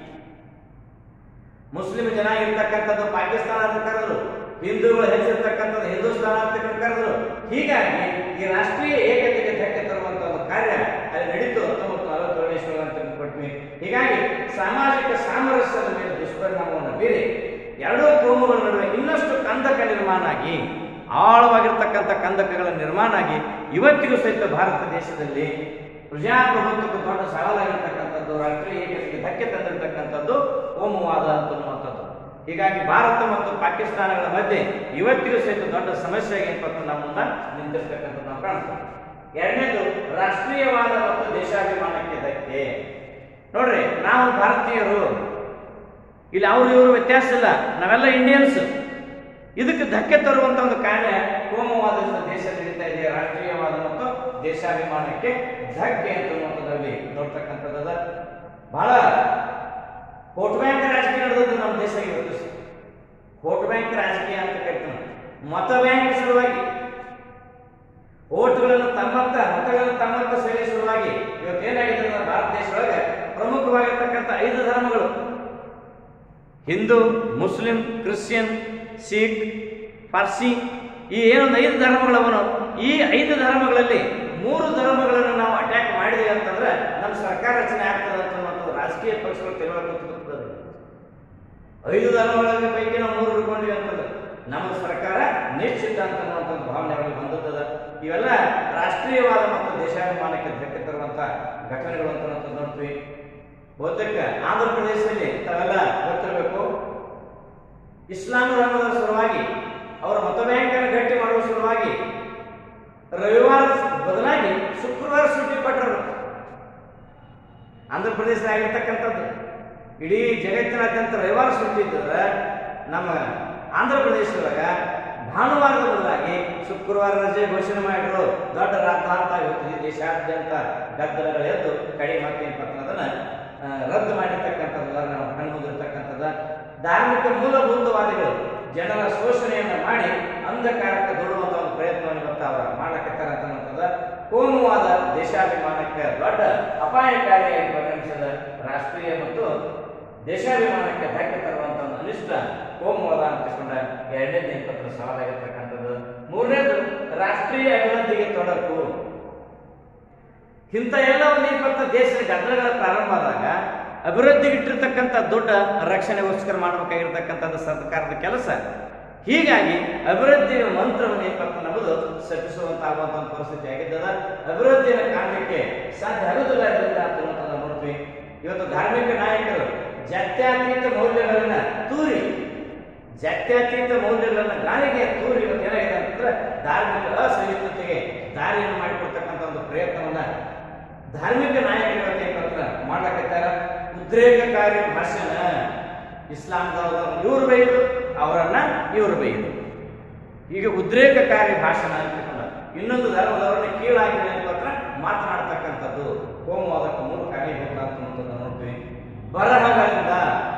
ಮುಸ್ಲಿಂ ಜನ ಇರ್ತಕ್ಕಂಥದ್ದು ಪಾಕಿಸ್ತಾನ ಅಂತ ಕರೆದ್ರು ಹಿಂದೂಗಳು ಹೆಚ್ಚಿರ್ತಕ್ಕಂಥದ್ದು ಹಿಂದೂಸ್ತಾನ ಅಂತ ಕರೆದ್ರು ಹೀಗಾಗಿ ಈ ರಾಷ್ಟ್ರೀಯ ಏಕತೆಗೆ ಧಕ್ಕೆ ತರುವಂತ ಒಂದು ಕಾರ್ಯ ಅಲ್ಲಿ ನಡೀತು ಹತ್ತೊಂಬತ್ತು ನಲವತ್ತೇಳನೇ ಇಸ್ವಿ ಅಂತ ಕೊಟ್ವಿ ಹೀಗಾಗಿ ಸಾಮಾಜಿಕ ಸಾಮರಸ್ಯದ ಮೇಲೆ ದುಷ್ಪರಿಣಾಮವನ್ನು ಬೀರಿ ಎರಡೂ ಕೋಮುಗಳ ನಡುವೆ ಇನ್ನಷ್ಟು ಕಂದಕ ನಿರ್ಮಾಣ ಆಗಿ ಆಳವಾಗಿರ್ತಕ್ಕಂಥ ಕಂದಕಗಳ ನಿರ್ಮಾಣ ಆಗಿ ಇವತ್ತಿಗೂ ಸಹಿತ ಭಾರತ ದೇಶದಲ್ಲಿ ಪ್ರಜಾಪ್ರಭುತ್ವಕ್ಕೆ ದೊಡ್ಡ ಸವಾಲಾಗಿರ್ತಕ್ಕಂಥದ್ದು ತಂದಿರ್ತಕ್ಕಂಥದ್ದು ರಾಷ್ಟ್ರೀಯ ಏಕತೆಗೆ ಧಕ್ಕೆ ತಂದಿರತಕ್ಕಂಥದ್ದು ಕೋಮುವಾದ ಅಂತನ್ನುವಂಥದ್ದು ಹೀಗಾಗಿ ಭಾರತ ಮತ್ತು ಪಾಕಿಸ್ತಾನಗಳ ಮಧ್ಯೆ ಇವತ್ತಿಗೂ ಸಹಿತ ದೊಡ್ಡ ಸಮಸ್ಯೆ ಏನಪ್ಪ ಅಂತ ನಮ್ಮ ಮುಂದೆ ನಿಂತಿರ್ತಕ್ಕಂಥದ್ದು ನಾವು ಕಾಣ್ತೇವೆ ಎರಡನೇದು ರಾಷ್ಟ್ರೀಯವಾದ ಮತ್ತು ದೇಶಾಭಿಮಾನಕ್ಕೆ ಧಕ್ಕೆ ನೋಡ್ರಿ ನಾವು ಭಾರತೀಯರು ಇಲ್ಲಿ ಅವ್ರು ಇವರು ವ್ಯತ್ಯಾಸ ಇಲ್ಲ ನಾವೆಲ್ಲ ಇಂಡಿಯನ್ಸ್ ಇದಕ್ಕೆ ಧಕ್ಕೆ ತರುವಂತ ಒಂದು ಕಾರ್ಯ ಕೋಮವಾದ ದೇಶ ನಡೀತಾ ಇದೆ ರಾಷ್ಟ್ರೀಯವಾದ ಮತ್ತು ದೇಶಾಭಿಮಾನಕ್ಕೆ ಧಕ್ಕೆ ಅಂತನ್ನುವಂಥದ್ದಲ್ಲಿ ನೋಡ್ತಕ್ಕಂಥದ್ದದ ಬಹಳ ವೋಟ್ ಬ್ಯಾಂಕ್ ರಾಜಕೀಯ ನಡೆದದ್ದು ನಮ್ಮ ದೇಶ ಇವತ್ತು ವೋಟ್ ಬ್ಯಾಂಕ್ ರಾಜಕೀಯ ಅಂತ ಕರಿತೀವಿ ಮತ ಬ್ಯಾಂಕ್ ಸಲುವಾಗಿ ಓಟ್ಗಳನ್ನು ತಮ್ಮತ್ತ ಮತಗಳನ್ನು ತಮ್ಮತ್ತ ಸೆಳೆಯುವ ಸಲುವಾಗಿ ಇವತ್ತು ಏನಾಗಿದೆ ಅಂದ್ರೆ ಭಾರತ ದೇಶದೊಳಗೆ ಪ್ರಮುಖವಾಗಿರ್ತಕ್ಕಂಥ ಐದು ಧರ್ಮಗಳು ಹಿಂದೂ ಮುಸ್ಲಿಂ ಕ್ರಿಶ್ಚಿಯನ್ ಸಿಖ್ ಪಾರ್ಸಿ ಈ ಏನೊಂದು ಐದು ಧರ್ಮಗಳವನು ಈ ಐದು ಧರ್ಮಗಳಲ್ಲಿ ಮೂರು ಧರ್ಮಗಳನ್ನು ನಾವು ಅಟ್ಯಾಕ್ ಮಾಡಿದೀವಿ ಅಂತಂದ್ರೆ ನಮ್ಮ ಸರ್ಕಾರ ರಚನೆ ಆಗ್ತದೆ ಅಂತ ರಾಜಕೀಯ ಪಕ್ಷಗಳು ತಿಳುವಳಿಕೆ ಐದು ಧರ್ಮಗಳ ಪೈಕಿ ನಾವು ಮೂರು ಹಿಡ್ಕೊಂಡಿವಿ ಅಂತಂದ್ರೆ ನಮ್ಮ ಸರ್ಕಾರ ನಿಶ್ಚಿತ ಅಂತ ಅನ್ನುವಂಥದ್ದು ಭಾವನೆಗಳು ಬಂದದ ಇವೆಲ್ಲ ರಾಷ್ಟ್ರೀಯವಾದ ಮತ್ತು ದೇಶಾಭಿಮಾನಕ್ಕೆ ಧಕ್ಕೆ ತರುವಂತ ಘಟನೆಗಳು ಅಂತ ಅನ್ನೋದನ್ನ ನೋಡ್ತೀವಿ ಬಹುತೇಕ ಆಂಧ್ರ ಪ್ರದೇಶದಲ್ಲಿ ತಾವೆಲ್ಲ ಗೊತ್ತಿರಬೇಕು ಇಸ್ಲಾಂ ಧರ್ಮದ ಸಲುವಾಗಿ ಅವರ ಮತ ಬ್ಯಾಂಕನ್ನು ಗಟ್ಟಿ ಮಾಡುವ ಸಲುವಾಗಿ ರವಿವಾರ ಬದಲಾಗಿ ಶುಕ್ರವಾರ ಸುಟ್ಟಿ ಕೊಟ್ಟರು ಆಂಧ್ರ ಪ್ರದೇಶದಾಗಿರ್ತಕ್ಕಂಥದ್ದು ಇಡೀ ಜಗತ್ತಿನಾದ್ಯಂತ ರವಿವಾರ ಸುಟ್ಟಿ ಇದ್ದರೆ ನಮ್ಮ ಆಂಧ್ರ ಪ್ರದೇಶದೊಳಗ ಭಾನುವಾರದ ಬದಲಾಗಿ ಶುಕ್ರವಾರ ರಜೆ ಘೋಷಣೆ ಮಾಡಿದ್ರು ದೊಡ್ಡ ರಾದ್ಧಾಂತ ಇವತ್ತು ಈ ದೇಶಾದ್ಯಂತ ಗದ್ದಲಗಳು ಎದ್ದು ಕಡಿಮೆ ಮಾಡ್ತೀನಿ ಅನ್ನೋದನ್ನ ಆ, ರದ್ದು ಮಾಡಿರ್ತಕ್ಕಂಥದ್ದಲ್ಲ ನಾವು ಕಣ್ಮುಂದಿರ್ತಕ್ಕಂಥದ್ದು ಧಾರ್ಮಿಕ ಮೂಲಭೂತವಾದಿಗಳು ಜನರ ಶೋಷಣೆಯನ್ನು ಮಾಡಿ ಅಂಧಕಾರಕ್ಕೆ ದುಡುವಂತ ಒಂದು ಪ್ರಯತ್ನವನ್ನು ಇವತ್ತು ಅವರ ಮಾಡಕತ್ತಾರ ಅಂತಕ್ಕಂಥದ್ದು ಕೋಮುವಾದ ದೇಶಾಭಿಮಾನಕ್ಕೆ ದೊಡ್ಡ ಅಪಾಯಕಾರಿಯಾಗಿ ಪರಿಣಮಿಸಿದ ರಾಷ್ಟ್ರೀಯ ಮತ್ತು ದೇಶಾಭಿಮಾನಕ್ಕೆ ಧಕ್ಕೆ ತರುವಂತ ಒಂದು ಅನಿಷ್ಟ ಕೋಮುವಾದ ಅಂತಕೊಂಡ ಎರಡನೇ ನೇಪಥ್ಯ ಸವಾಲಾಗಿರ್ತಕ್ಕಂಥದ್ದು ಮೂರನೇದು ರಾಷ್ಟ್ರೀಯ ಅಭಿವೃದ್ಧಿಗೆ ತೊಡಕು ಇಂಥ ಎಲ್ಲ ಒಂದು ಇಪ್ಪತ್ತ ದೇಶದ ಗದ್ದಲಗಳ ಪ್ರಾರಂಭ ಆದಾಗ ಅಭಿವೃದ್ಧಿಗೆ ಇಟ್ಟಿರ್ತಕ್ಕಂಥ ದೊಡ್ಡ ರಕ್ಷಣೆಗೋಸ್ಕರ ಮಾಡಬೇಕಾಗಿರ್ತಕ್ಕಂಥದ್ದು ಸರ್ಕಾರದ ಕೆಲಸ ಹೀಗಾಗಿ ಅಭಿವೃದ್ಧಿಯ ಮಂತ್ರವನ್ನು ಇಪ್ಪತ್ತು ನಮ್ಮದು ಸಪಿಸುವಂತಾಗುವಂತ ಒಂದು ಪರಿಸ್ಥಿತಿ ಆಗಿದ್ದದ ಅಭಿವೃದ್ಧಿಯನ್ನು ಕಾಣಲಿಕ್ಕೆ ಸಾಧ್ಯ ಆಗುದಿಲ್ಲ ಇದರಿಂದ ಅಂತಕ್ಕಂಥದ್ದು ನೋಡ್ತೀವಿ ಇವತ್ತು ಧಾರ್ಮಿಕ ನಾಯಕರು ಜಾತ್ಯತೀತ ಮೌಲ್ಯಗಳನ್ನ ತೂರಿ ಜಾತ್ಯತೀತ ಮೌಲ್ಯಗಳನ್ನ ಗಾಳಿಗೆ ತೂರಿ ಇವತ್ತು ಏನಾಗಿದೆ ಅಂತಂದ್ರೆ ಧಾರ್ಮಿಕ ಅಸಹಿಷ್ಣುತೆಗೆ ದಾರಿಯನ್ನು ಮಾಡಿಕೊಡ್ತಕ್ಕಂಥ ಒಂದು ಪ್ರಯತ್ನವನ್ನ ಧಾರ್ಮಿಕ ನಾಯಕರು ಇವತ್ತು ಏನ್ ಮಾಡ್ತಾರ ಮಾಡ್ಲಕತ್ತಾರ ಉದ್ರೇಕಕಾರಿ ಭಾಷಣ ಇಸ್ಲಾಂದವ್ರನ್ನ ಇವ್ರು ಬೈದು ಅವರನ್ನ ಇವ್ರು ಬೈದು ಈಗ ಉದ್ರೇಕಕಾರಿ ಭಾಷಣ ಅಂತ ಇನ್ನೊಂದು ಧರ್ಮದವರನ್ನ ಕೀಳಾಗಿ ಅಂತ ಮಾತನಾಡ್ತಕ್ಕಂಥದ್ದು ಕೋಮುವಾದಕ್ಕೆ ಮೂಲ ಕಾರಣೀಭೂತ ಅಂತಕ್ಕಂಥದ್ದನ್ನ ನೋಡ್ತೀವಿ ಬರಹಗಳಿಂದ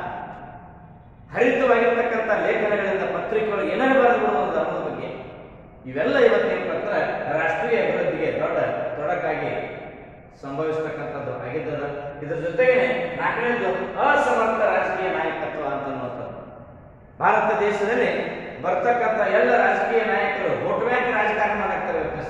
ಹರಿತವಾಗಿರ್ತಕ್ಕಂಥ ಲೇಖನಗಳಿಂದ ಪತ್ರಿಕೆಗಳು ಏನಾರು ಬರೆದುಬಿಡುವ ಒಂದು ಧರ್ಮದ ಬಗ್ಗೆ ಇವೆಲ್ಲ ಇವತ್ತೇನು ಅಂದ್ರೆ ರಾಷ್ಟ್ರೀಯ ಅಭಿವೃದ್ಧಿಗೆ ದೊಡ್ಡ ತೊಡಕಾಗಿ ಸಂಭವಿಸ್ತಕ್ಕಂಥದ್ದು ಆಗಿದ್ದದ ಇದ್ರ ಜೊತೆಗೆ ನಾಲ್ಕನೇದು ಅಸಮರ್ಥ ರಾಜಕೀಯ ನಾಯಕತ್ವ ಅಂತ ಅನ್ನುವಂಥದ್ದು ಭಾರತ ದೇಶದಲ್ಲಿ ಬರ್ತಕ್ಕಂಥ ಎಲ್ಲ ರಾಜಕೀಯ ನಾಯಕರು ವೋಟ್ ಬ್ಯಾಂಕ್ ರಾಜಕಾರಣ ಮಾಡಾಕ್ತಾರೆ ಇವತ್ತು.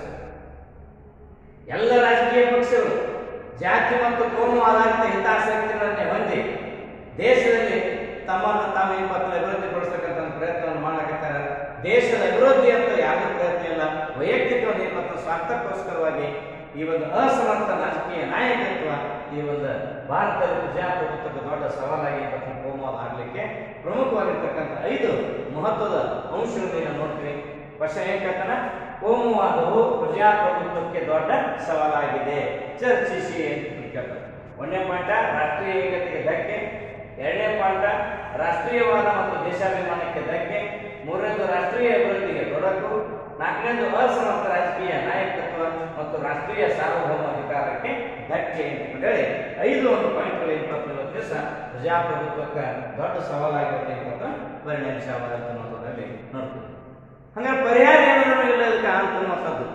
ಎಲ್ಲ ರಾಜಕೀಯ ಪಕ್ಷಗಳು ಜಾತಿ ಮತ್ತು ಕೋಮು ಆಧಾರಿತ ಹಿತಾಸಕ್ತಿಗಳನ್ನೇ ಹೊಂದಿ ದೇಶದಲ್ಲಿ ತಮ್ಮನ್ನು ತಾವು ಇಪ್ಪತ್ತು ಅಭಿವೃದ್ಧಿ ಪಡಿಸ್ತಕ್ಕಂಥ ಒಂದು ಪ್ರಯತ್ನವನ್ನು ಮಾಡಕತ್ತಾರೆ ದೇಶದ ಅಭಿವೃದ್ಧಿ ಅಂತ ಯಾವುದೇ ಪ್ರಯತ್ನ ಇಲ್ಲ ವೈಯಕ್ತಿಕ ಒಂದು ಇಪ್ಪತ್ತು ಸ್ವಾರ್ಥಕ್ಕೋಸ್ಕರವಾಗಿ ಈ ಒಂದು ಅಸಮರ್ಥ ರಾಜಕೀಯ ನಾಯಕತ್ವ ಈ ಒಂದು ಭಾರತದ ಪ್ರಜಾಪ್ರಭುತ್ವಕ್ಕೆ ದೊಡ್ಡ ಸವಾಲಾಗಿ ಇವತ್ತು ಕೋಮವಾದ ಆಗಲಿಕ್ಕೆ ಪ್ರಮುಖವಾಗಿರ್ತಕ್ಕಂಥ ಐದು ಮಹತ್ವದ ಅಂಶಗಳನ್ನು ನೋಡ್ತೀವಿ ವರ್ಷ ಏನ್ ಕೇಳ್ತಾನ ಕೋಮುವಾದವು ಪ್ರಜಾಪ್ರಭುತ್ವಕ್ಕೆ ದೊಡ್ಡ ಸವಾಲಾಗಿದೆ ಚರ್ಚಿಸಿ ಅಂತ ಕೇಳ್ತಾರೆ ಒಂದನೇ ಪಾಠ ರಾಷ್ಟ್ರೀಯ ಏಕತೆಗೆ ಧಕ್ಕೆ ಎರಡನೇ ಪಾಠ ರಾಷ್ಟ್ರೀಯವಾದ ಮತ್ತು ದೇಶಾಭಿಮಾನಕ್ಕೆ ಧಕ್ಕೆ ಮೂರನೇದು ರಾಷ್ಟ್ರೀಯ ಅಭಿವೃದ್ಧಿಗೆ ತೊಡಕು ನಾಲ್ಕನೇದು ಅಸಮರ್ಥ ರಾಜಕೀಯ ನಾಯಕತ್ವ ಮತ್ತು ರಾಷ್ಟ್ರೀಯ ಸಾರ್ವಭೌಮ ಅಧಿಕಾರಕ್ಕೆ ಧಕ್ಕೆ ಅಂತ ಹೇಳಿ ಐದು ಒಂದು ಪಾಯಿಂಟ್ಗಳು ಇಪ್ಪತ್ತು ಇವತ್ತು ದಿವಸ ಪ್ರಜಾಪ್ರಭುತ್ವಕ್ಕೆ ದೊಡ್ಡ ಸವಾಲಾಗಿರುತ್ತೆ ಅಂತ ಪರಿಣಾಮಿಸವಾದ ಅನ್ನೋದ್ರಲ್ಲಿ ನೋಡ್ತೀವಿ ಹಂಗಾರೆ ಪರಿಹಾರ ಏನೂ ಇಲ್ಲ ಇದಕ್ಕೆ ಅಂತನ್ನುವಂಥದ್ದು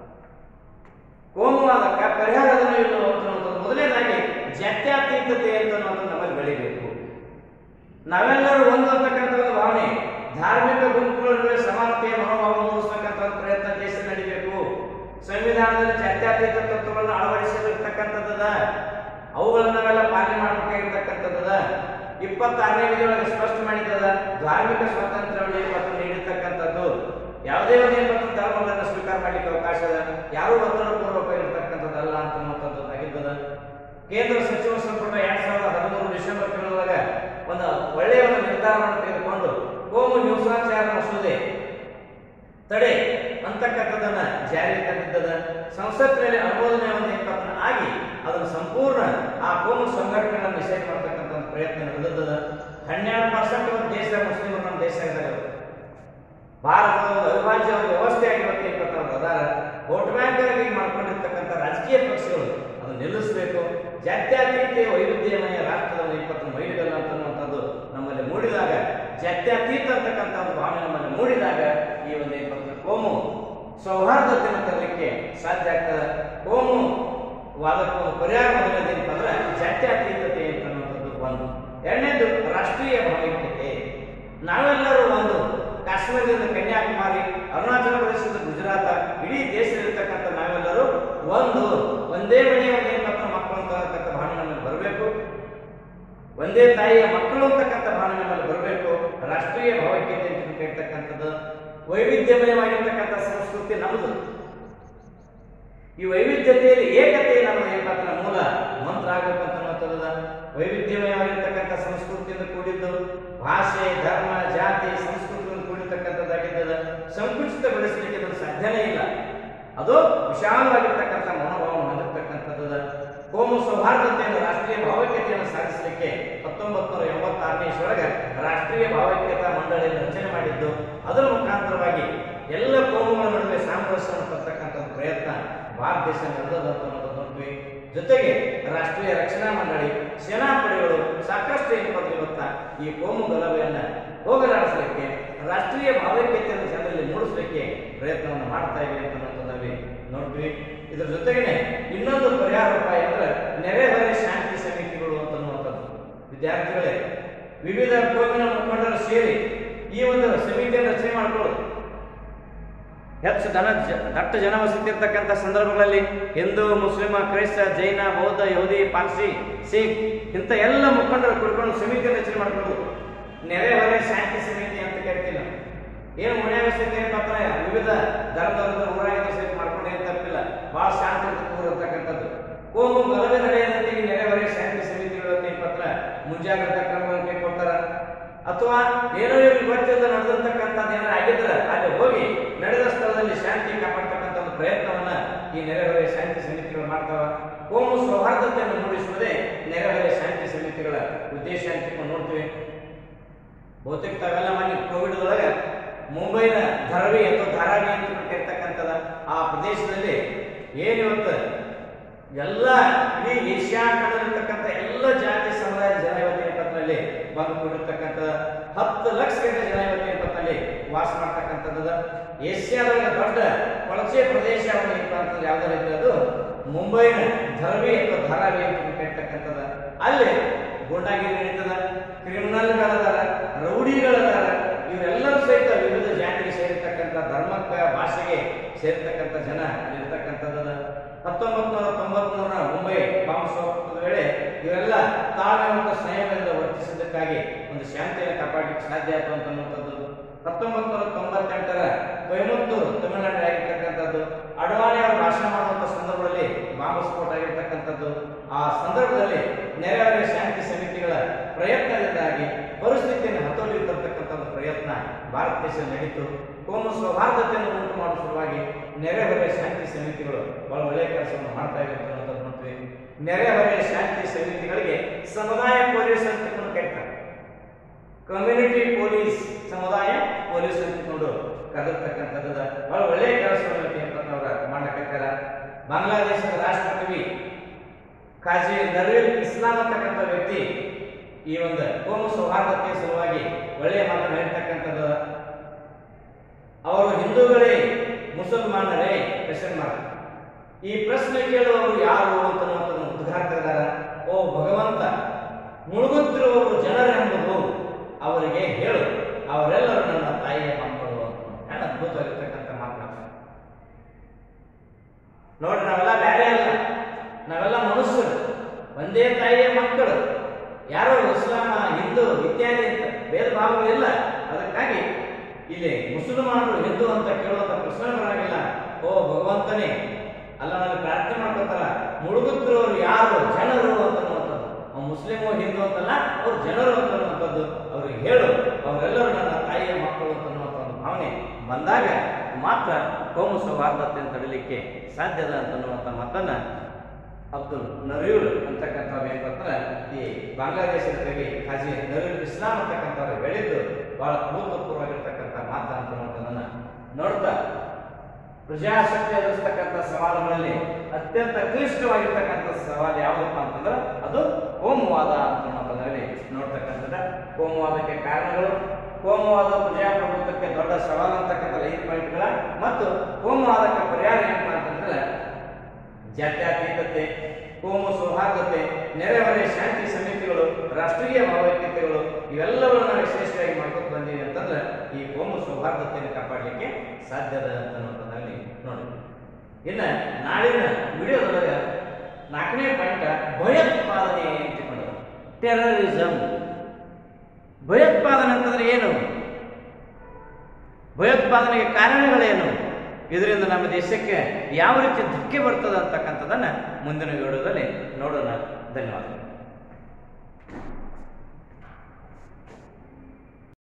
ಕೋಮುವಾದಕ್ಕೆ ಪರಿಹಾರದನ್ನು ಇಲ್ಲ ಅಂತನ್ನುವಂಥದ್ದು ಮೊದಲನೇದಾಗಿ ಜಾತ್ಯತೀತತೆ ಅಂತನ್ನುವಂಥದ್ದು ನಮ್ಮಲ್ಲಿ ಬೆಳಿಬೇಕು ನಾವೆಲ್ಲರೂ ಒಂದು ಅಂತಕ್ಕಂಥ ಒಂದು ಭಾವನೆ ಧಾರ್ಮಿಕ ಗುಂಪುಗಳ ನಡುವೆ ಸಮಾನತೆಯ ಮನೋಭಾವ ಮೂಡಿಸ್ತಕ್ಕಂಥ ಒಂದು ಪ್ರಯತ್ನ ದೇಶ ನಡಿಬೇಕು ಸಂವಿಧಾನದಲ್ಲಿ ಜಾತ್ಯತೀತ ತತ್ವಗಳನ್ನು ಅಳವಡಿಸಿರ್ತಕ್ಕಂಥದ್ದದ ಅವುಗಳನ್ನ ನಾವೆಲ್ಲ ಪಾಲನೆ ಮಾಡಬೇಕಾಗಿರ್ತಕ್ಕಂಥದ್ದದ ಇಪ್ಪತ್ತಾರನೇ ವಿಧಿಯೊಳಗೆ ಸ್ಪಷ್ಟ ಮಾಡಿದ್ದದ ಧಾರ್ಮಿಕ ಸ್ವಾತಂತ್ರ್ಯವನ್ನು ಇವತ್ತು ನೀಡಿರ್ತಕ್ಕಂಥದ್ದು ಯಾವುದೇ ಒಂದು ಇಪ್ಪತ್ತು ಧರ್ಮಗಳನ್ನು ಸ್ವೀಕಾರ ಮಾಡಲಿಕ್ಕೆ ಅವಕಾಶ ಅದ ಯಾರೂ ಒತ್ತಡ ಪೂರ್ವಕ ಇರತಕ್ಕಂಥದ್ದಲ್ಲ ಅಂತನ್ನುವಂಥದ್ದು ಆಗಿದ್ದದ ಕೇಂದ್ರ ಸಚಿವ ಸಂಪುಟ ಎರಡ್ ಸಾವಿರದ ಹದಿಮೂರು ಡಿಸೆಂಬರ್ ತಿಂಗಳೊಳಗ ಒಂದು ಒಳ್ಳೆಯ ಒಂದು ನಿರ್ಧಾರವನ್ನು ತೆಗೆದುಕೊಂಡು ಕೋಮು ಹಿಂಸಾಚಾರ ಮಸೂದೆ ತಡೆ ಅಂತಕ್ಕಂಥದ್ದನ್ನ ಜಾರಿಗೆ ತಂದಿದ್ದದ ಸಂಸತ್ತಿನಲ್ಲಿ ಅನುಮೋದನೆ ಒಂದು ಇಪ್ಪತ್ತ ಆಗಿ ಅದನ್ನು ಸಂಪೂರ್ಣ ಆ ಕೋಮು ಸಂಘಟನೆಗಳನ್ನು ನಿಷೇಧ ಮಾಡತಕ್ಕಂಥ ಒಂದು ಪ್ರಯತ್ನ ನಡೆದದ ಹನ್ನೆರಡು ಪರ್ಸೆಂಟ್ ಒಂದು ದೇಶ ಮುಸ್ಲಿಮರು ನಮ್ಮ ದೇಶ ಇದ್ದಾರೆ ಭಾರತದ ಒಂದು ಅವಿಭಾಜ್ಯ ಒಂದು ವ್ಯವಸ್ಥೆಯಾಗಿ ಇವತ್ತು ಇಪ್ಪತ್ತೊಂದು ಅದಾರ ವೋಟ್ ಬ್ಯಾಂಕ್ ಆಗಿ ಮಾಡ್ಕೊಂಡಿರ್ತಕ್ಕಂಥ ರಾಜಕೀಯ ಪಕ್ಷಗಳು ಅದನ್ನು ನಿಲ್ಲಿಸಬೇಕು ಜಾತ್ಯತೀತ ವೈವಿಧ್ಯಮಯ ರಾಷ್ಟ್ರದ ಒಂದು ಇಪ್ಪತ್ತು ಮೈಲಿಗಲ್ಲ ಅಂತನ್ನುವಂಥದ್ದು ನಮ್ಮಲ್ಲಿ ಮೂಡಿದಾಗ ಜಾತ್ಯತೀತ ಅಂತಕ್ಕಂಥ ಒಂದು ಭಾವನೆ ನಮ್ಮಲ್ಲಿ ಮೂಡಿದಾಗ ಈ ಒಂದು ಇಪ್ಪತ್ತು ಕೋಮು ಸೌಹಾರ್ದತೆಯನ್ನು ತರಲಿಕ್ಕೆ ಸಾಧ್ಯ ಆಗ್ತದೆ ಕೋಮು ವಾದಕ್ಕೆ ಒಂದು ಪರಿಹಾರ ಮೊದಲನೇದೇನಪ್ಪ ಅಂದ್ರೆ ಜಾತ್ಯತೀತತೆ ಅಂತನ್ನುವಂಥದ್ದು ಒಂದು ಎರಡನೇದು ರಾಷ್ಟ್ರೀಯ ಭಾವೈಕ್ಯತೆ ನಾವೆಲ್ಲರೂ ಒಂದು ಕಾಶ್ಮೀರದಿಂದ ಕನ್ಯಾಕುಮಾರಿ ಅರುಣಾಚಲ ಪ್ರದೇಶದಿಂದ ಗುಜರಾತ ಇಡೀ ದೇಶದಲ್ಲಿರ್ತಕ್ಕಂಥ ನಾವೆಲ್ಲರೂ ಒಂದು ಒಂದೇ ಮನೆಯ ಒಂದೇ ಮಕ್ಕಳ ಮಕ್ಕಳು ಅಂತಕ್ಕಂಥ ಭಾವನೆ ನಮ್ಮಲ್ಲಿ ಬರಬೇಕು ಒಂದೇ ತಾಯಿಯ ಮಕ್ಕಳು ಅಂತಕ್ಕಂಥ ಭಾವನೆ ನಮ್ಮಲ್ಲಿ ಬರಬೇಕು ರಾಷ್ಟ್ರೀಯ ಭಾವೈಕ್ಯತೆ ಅಂತ ಕೇಳ್ತಕ್ಕಂಥದ್ದು ವೈವಿಧ್ಯಮಯವಾಗಿರ್ತಕ್ಕಂಥ ಸಂಸ್ಕೃತಿ ನಮ್ಮದು ಈ ವೈವಿಧ್ಯತೆಯಲ್ಲಿ ಏಕತೆ ನಮ್ಮ ಏನಪ್ಪ ಮೂಲ ಮಂತ್ರ ಆಗಬೇಕು ಅಂತ ವೈವಿಧ್ಯಮಯವಾಗಿರ್ತಕ್ಕಂಥ ಸಂಸ್ಕೃತಿಯಿಂದ ಕೂಡಿದ್ದು ಭಾಷೆ ಧರ್ಮ ಜಾತಿ ಸಂಸ್ಕೃತಿಯಿಂದ ಕೂಡಿರ್ತಕ್ಕಂಥದ್ದಾಗಿದ್ದದ ಸಂಕುಚಿತಗೊಳಿಸಲಿಕ್ಕೆ ಅದು ಸಾಧ್ಯನೇ ಇಲ್ಲ ಅದು ವಿಶಾಲವಾಗಿರ್ತಕ್ಕಂಥ ಮನೋಭಾವವನ್ನು ಹೊಂದಿರತಕ್ಕಂಥದ್ದು ಕೋಮು ಸೌಹಾರ್ದತೆಯನ್ನು ರಾಷ್ಟ್ರೀಯ ಭಾವೈಕ್ಯತೆಯನ್ನು ಸಾಧಿಸಲಿಕ್ಕೆ ಹತ್ತೊಂಬತ್ತು ನೂರ ಎಂಬತ್ತಾರನೇ ಇಸ್ರೊಳಗೆ ರಾಷ್ಟ್ರೀಯ ಭಾವೈಕ್ಯತಾ ಮಂಡಳಿಯನ್ನು ರಚನೆ ಮಾಡಿದ್ದು ಅದರ ಮುಖಾಂತರವಾಗಿ ಎಲ್ಲ ಕೋಮುಗಳ ನಡುವೆ ಸಾಮರಸ್ಯವನ್ನು ತರ್ತಕ್ಕಂಥ ಒಂದು ಪ್ರಯತ್ನ ಭಾರತ ದೇಶ ನಡೆದದ್ದು ಅಂತ ಅನ್ನೋದನ್ನ ನೋಡ್ತೀವಿ ಜೊತೆಗೆ ರಾಷ್ಟ್ರೀಯ ರಕ್ಷಣಾ ಮಂಡಳಿ ಸೇನಾಪಡೆಗಳು ಸಾಕಷ್ಟು ಏನಪ್ಪ ಅಂದ್ರೆ ಇವತ್ತ ಈ ಕೋಮು ಗಲಭೆಯನ್ನ ಹೋಗಲಾಡಿಸಲಿಕ್ಕೆ ರಾಷ್ಟ್ರೀಯ ಭಾವೈಕ್ಯತೆಯನ್ನು ಜನರಲ್ಲಿ ಮೂಡಿಸಲಿಕ್ಕೆ ಪ್ರಯತ್ನವನ್ನು ಮಾಡ್ತಾ ಇವೆ ಅಂತ ಅನ್ನೋದನ್ನ ನೋಡ್ತೀವಿ ಇದರ ಜೊತೆಗೇನೆ ಇನ್ನೊಂದು ಪರಿಹಾರ ಉಪಾಯ ಅಂದ್ರೆ ನೆರೆಹೊರೆ ಶಾಂತಿ ಸಮಿತಿಗಳು ಅಂತ ಅನ್ನುವಂಥದ್ದು ವಿದ್ಯಾರ್ಥಿಗಳೇ ವಿವಿಧ ಕೋಮಿನ ಮುಖಂಡರು ಸೇರಿ ಈ ಒಂದು ಸಮಿತಿಯನ್ನು ರಚನೆ ಮಾಡಿಕೊಳ್ಳೋದು ಹೆಚ್ಚು ದನ ಜ- ದಟ್ಟ ಜನವಸತಿ ಇರ್ತಕ್ಕಂಥ ಸಂದರ್ಭಗಳಲ್ಲಿ ಹಿಂದೂ ಮುಸ್ಲಿಮ ಕ್ರೈಸ್ತ ಜೈನ ಬೌದ್ಧ ಯಹೂದಿ ಪಾರ್ಸಿ ಸಿಖ್ ಇಂಥ ಎಲ್ಲ ಮುಖಂಡರು ಕುಡ್ಕೊಂಡು ಸಮಿತಿ ರಚನೆ ಮಾಡ್ಕೊಳ್ಳೋದು ನೆರೆಹೊರೆ ಶಾಂತಿ ಸಮಿತಿ ಅಂತ ಕರಿತೀವಿ ನಾವು ಏನು ಮನೆಯ ಸ್ಥಿತಿ ಏನಪ್ಪ ಅಂದ್ರೆ ವಿವಿಧ ಧರ್ಮದ ಊರಾಗಿದ್ದ ಸಹಿತ ಮಾಡ್ಕೊಂಡು ಏನು ತಪ್ಪಿಲ್ಲ ಬಹಳ ಶಾಂತಿ ಕೂರಿರ್ತಕ್ಕಂಥದ್ದು ಕೋಮು ಗಲಭೆ ನಡೆಯದಂತೆ ಈ ನೆರೆಹೊರೆ ಶಾಂತಿ ಸಮಿತಿಗಳು ಅಂತ ಏನಪ್ಪ ಅಂದ್ರೆ ಮುಂಜಾಗ್ರತಾ ಕ್ರಮವನ್ನು ಕೈಗೊಳ್ತಾರ ಅಥವಾ ಏನೋ ಇವ್ರಿಗೆ ಗೊತ್ತಿಲ್ಲದ ನಡೆದಿರ್ತಕ್ಕಂಥದ್ದು ಏನಾರ ಆಗಿದ್ರೆ ಅಲ್ಲಿ ಹೋಗಿ ನಡೆದ ಸ್ಥಳದಲ್ಲಿ ಶಾಂತಿ ಕಾಪಾಡ್ತಕ್ಕಂಥ ಒಂದು ಪ್ರಯತ್ನವನ್ನ ಈ ನೆರೆಹೊರೆ ಶಾಂತಿ ಸಮಿತಿಗಳು ಮಾಡ್ತಾವ ಕೋಮು ಸೌಹಾರ್ದತೆಯನ್ನು ಮೂಡಿಸುವುದೇ ನೆರೆಹೊರೆ ಶಾಂತಿ ಸಮಿತಿಗಳ ಉದ್ದೇಶ ಅಂತ ನಾವು ನೋಡ್ತೀವಿ ಬಹುತೇಕ ತಾವೆಲ್ಲ ಮೊನ್ನೆ ಕೋವಿಡ್ ಒಳಗೆ ಮುಂಬೈನ ಧರವಿ ಅಥವಾ ಧಾರಾವಿ ಅಂತ ಕರಿತಕ್ಕಂಥದ ಆ ಪ್ರದೇಶದಲ್ಲಿ ಏನಿವತ್ತು ಎಲ್ಲ ಇಡೀ ಏಷ್ಯಾ ಖಂಡದಲ್ಲಿರ್ತಕ್ಕಂಥ ಎಲ್ಲ ಜಾತಿ ಸಮುದಾಯ ಜನ ಇವತ್ತಿನ ಪತ್ರಲ್ಲಿ ಬಂದು ಕೂಡಿರ್ತಕ್ಕಂಥ ಹತ್ತು ಲಕ್ಷಕ್ಕಿಂತ ಜನ ಇವತ್ತಿನ ಪತ್ರಲ್ಲಿ ವಾಸ ಮಾಡ್ತಕ್ಕಂಥದ್ದು ಏಷ್ಯಾದಾಗ ದೊಡ್ಡ ಕೊಳಚೆ ಪ್ರದೇಶ ಏನಪ್ಪ ಅಂತಂದ್ರೆ ಯಾವ್ದಾರ ಇದ್ರೆ ಅದು ಮುಂಬೈನ ಧರವಿ ಅಥವಾ ಧಾರಾವಿ ಅಂತ ಕರಿತಕ್ಕಂಥದ ಅಲ್ಲಿ ಗೂಂಡಾಗಿರಿ ನಡೀತದ ಕ್ರಿಮಿನಲ್ಗಳದಾರ ರೌಡಿಗಳದಾರ ಇವರೆಲ್ಲರೂ ಸಹಿತ ವಿವಿಧ ಜಾತಿಗೆ ಸೇರಿರ್ತಕ್ಕಂಥ ಧರ್ಮಕ್ಕೆ ಭಾಷೆಗೆ ಸೇರಿರ್ತಕ್ಕಂಥ ಜನ ಅಲ್ಲಿರ್ತಕ್ಕಂಥದ್ದು ಹತ್ತೊಂಬತ್ತು ನೂರ ತೊಂಬತ್ಮೂರರ ಮುಂಬೈ ಬಾಂಬ್ ಸ್ಫೋಟದ ವೇಳೆ ಇವರೆಲ್ಲ ತಾಳ್ಮೆ ಮತ್ತು ಸಂಯಮದಿಂದ ವರ್ತಿಸಿದ್ದಕ್ಕಾಗಿ ಒಂದು ಶಾಂತಿಯನ್ನು ಕಾಪಾಡಲಿಕ್ಕೆ ಸಾಧ್ಯ ಆಯಿತು ಅಂತ ಅನ್ನುವಂಥದ್ದು ಹತ್ತೊಂಬತ್ತು ನೂರ ತೊಂಬತ್ತೆಂಟರ ಕೊಯಮತ್ತೂರು ತಮಿಳುನಾಡು ಆಗಿರ್ತಕ್ಕಂಥದ್ದು ಅಡ್ವಾಣಿ ಅವರು ಭಾಷಣ ಮಾಡುವಂಥ ಸಂದರ್ಭದಲ್ಲಿ ಬಾಂಬ್ ಸ್ಫೋಟ ಆಗಿರ್ತಕ್ಕಂಥದ್ದು ಆ ಸಂದರ್ಭದಲ್ಲಿ ನೆರೆಹೊರೆ ಶಾಂತಿ ಸಮಿತಿಗಳ ಪ್ರಯತ್ನದಿಂದಾಗಿ ಪರಿಸ್ಥಿತಿಯನ್ನು ಹತೋಟಿಗೆ ತರ್ತಕ್ಕಂಥ ಒಂದು ಪ್ರಯತ್ನ ಭಾರತ ದೇಶ ನಡೀತು ಕೋಮು ಸೌಹಾರ್ದತೆಯನ್ನು ಉಂಟು ಮಾಡುವ ಸಲುವಾಗಿ ನೆರೆಹೊರೆ ಶಾಂತಿ ಸಮಿತಿಗಳು ಬಹಳ ಒಳ್ಳೆಯ ಕೆಲಸವನ್ನು ಮಾಡ್ತಾ ಇವೆ ಅಂತ ಅನ್ನೋದನ್ನ ನೋಡ್ತೀವಿ ನೆರೆಹೊರೆ ಶಾಂತಿ ಸಮಿತಿಗಳಿಗೆ ಸಮುದಾಯ ಪೊಲೀಸ್ ಅಂತ ಕರೀತಾರೆ ಕಮ್ಯುನಿಟಿ ಪೊಲೀಸ್ ಸಮುದಾಯ ಪೊಲೀಸ್ ಅಂತಿಕೊಂಡು ಕರೆದಿರ್ತಕ್ಕಂಥದ್ದು ಬಹಳ ಒಳ್ಳೆಯ ಕೆಲಸವನ್ನು ಅವರ ಮಾಡಕತ್ತಾರ ಬಾಂಗ್ಲಾದೇಶದ ರಾಷ್ಟ್ರಕವಿ ಕಾಜಿ ನರ್ವಿಲ್ ಇಸ್ಲಾಂ ಅಂತಕ್ಕಂಥ ವ್ಯಕ್ತಿ ಈ ಒಂದು ಕೋಮು ಸೌಹಾರ್ದತೆ ಸಲುವಾಗಿ ಒಳ್ಳೆಯ ಮಾತನ್ನು ಹೇಳ್ತಕ್ಕಂಥದ್ದು ಅವರು ಹಿಂದೂಗಳೇ ಮುಸಲ್ಮಾನರೇ ಕ್ವೆಶನ್ ಮಾರ್ಕ್ ಈ ಪ್ರಶ್ನೆ ಕೇಳುವವರು ಯಾರು ಅಂತ ಅನ್ನುವಂಥದ್ದನ್ನು ಉದ್ಘಾಟಿಸಿದಾರ ಓ ಭಗವಂತ ಮುಳುಗುತ್ತಿರುವವರು ಜನರೆಂಬುದು ಅವರಿಗೆ ಹೇಳು ಅವರೆಲ್ಲರೂ ನನ್ನ ತಾಯಿಯ ಮಕ್ಕಳು ಅಂತ ಬಹಳ ಅದ್ಭುತವಾಗಿರ್ತಕ್ಕಂಥ ಮಾತನಾಡ್ತಾರೆ ನೋಡ್ರಿ ನಾವೆಲ್ಲ ಬೇರೆ ಅಲ್ಲ ನಾವೆಲ್ಲ ಮನುಷ್ಯರು ಒಂದೇ ತಾಯಿಯ ಮಕ್ಕಳು ಯಾರೋ ಇಸ್ಲಾಮ ಹಿಂದೂ ಇತ್ಯಾದಿ ಅಂತ ಭೇದ ಭಾವಗಳಿಲ್ಲ ಅದಕ್ಕಾಗಿ ಇಲ್ಲಿ ಮುಸಲ್ಮಾನರು ಹಿಂದೂ ಅಂತ ಕೇಳುವಂತ ಪ್ರಶ್ನೆ ಬರಂಗಿಲ್ಲ ಓ ಭಗವಂತನೇ ಅಲ್ಲ ನನಗೆ ಪ್ರಾರ್ಥನೆ ಮಾಡ್ಕೊತಾರ ಮುಳುಗುತ್ತಿರೋರು ಯಾರು ಜನರು ಅಂತನ್ನುವಂಥದ್ದು ಅವ್ನು ಮುಸ್ಲಿಮು ಹಿಂದೂ ಅಂತಲ್ಲ ಅವ್ರು ಜನರು ಅಂತನ್ನುವಂಥದ್ದು ಅವ್ರಿಗೆ ಹೇಳು ಅವರೆಲ್ಲರೂ ನನ್ನ ತಾಯಿಯ ಮಕ್ಕಳು ಅಂತನ್ನುವಂಥ ಒಂದು ಭಾವನೆ ಬಂದಾಗ ಮಾತ್ರ ಕೋಮು ಸೌಹಾರ್ದತೆಯನ್ನು ತಡಲಿಕ್ಕೆ ಸಾಧ್ಯದ ಅಂತನ್ನುವಂಥ ಮಾತನ್ನ ಅಬ್ದುಲ್ ನರೀಲ್ ಅಂತಕ್ಕಂಥವ್ರು ಏನಂತಂದ್ರೆ ಈ ಬಾಂಗ್ಲಾದೇಶದ ಕವಿ ಹಾಜಿ ನರೀಲ್ ಇಸ್ಲಾಂ ಅಂತಕ್ಕಂಥವ್ರು ಹೇಳಿದ್ದು ಬಹಳ ಅಭೂತಪೂರ್ವವಾಗಿರ್ತಕ್ಕಂಥ ಮಾತ ಅಂತನ್ನುವಂಥದ್ದನ್ನ ನೋಡ್ತಾ ಪ್ರಜಾಶಕ್ತಿ ಎದುರಿಸ್ತಕ್ಕಂಥ ಸವಾಲುಗಳಲ್ಲಿ ಅತ್ಯಂತ ಕ್ಲಿಷ್ಟವಾಗಿರ್ತಕ್ಕಂಥ ಸವಾಲು ಯಾವುದಪ್ಪ ಅಂತಂದ್ರೆ ಅದು ಕೋಮುವಾದ ಅಂತನ್ನೋದ್ರಲ್ಲಿ ನೋಡ್ತಕ್ಕಂಥದ್ದು ಕೋಮುವಾದಕ್ಕೆ ಕಾರಣಗಳು ಕೋಮುವಾದ ಪ್ರಜಾಪ್ರಭುತ್ವಕ್ಕೆ ದೊಡ್ಡ ಸವಾಲು ಅಂತಕ್ಕಂಥ ಐದು ಪಾಯಿಂಟ್ಗಳ ಮತ್ತು ಕೋಮುವಾದಕ್ಕೆ ಪರಿಹಾರ ಏನಪ್ಪ ಅಂತಂದ್ರೆ ಜಾತ್ಯತೀತತೆ ಕೋಮು ಸೌಹಾರ್ದತೆ ನೆರೆಹೊರೆ ಶಾಂತಿ ಸಮಿತಿಗಳು ರಾಷ್ಟ್ರೀಯ ಭಾವೈಕ್ಯತೆಗಳು ಇವೆಲ್ಲವನ್ನು ನಾವು ಯಶಸ್ವಿಯಾಗಿ ಮಾಡ್ಕೊಂಡು ಬಂದೀವಿ ಅಂತಂದ್ರೆ ಈ ಕೋಮು ಸೌಹಾರ್ದತೆಯನ್ನು ಕಾಪಾಡಲಿಕ್ಕೆ ಸಾಧ್ಯದ ಅನ್ನೋದರಲ್ಲಿ ನೋಡಿ ಇನ್ನ ನಾಳಿನ ವಿಡಿಯೋದೊಳಗೆ ನಾಲ್ಕನೇ ಪಾಯಿಂಟ್ ಭಯೋತ್ಪಾದನೆ ಅಂತ ತಿಳ್ಕೊಂಡರು ಟೆರರಿಸಂ ಭಯೋತ್ಪಾದನೆ ಅಂತಂದ್ರೆ ಏನು ಭಯೋತ್ಪಾದನೆಗೆ ಕಾರಣಗಳೇನು ಇದರಿಂದ ನಮ್ಮ ದೇಶಕ್ಕೆ ಯಾವ ರೀತಿ ಧಕ್ಕೆ ಬರ್ತದೆ ಅಂತಕ್ಕಂಥದ್ದನ್ನ ಮುಂದಿನ ವಿಡಿಯೋದಲ್ಲಿ ನೋಡೋಣ ಧನ್ಯವಾದಗಳು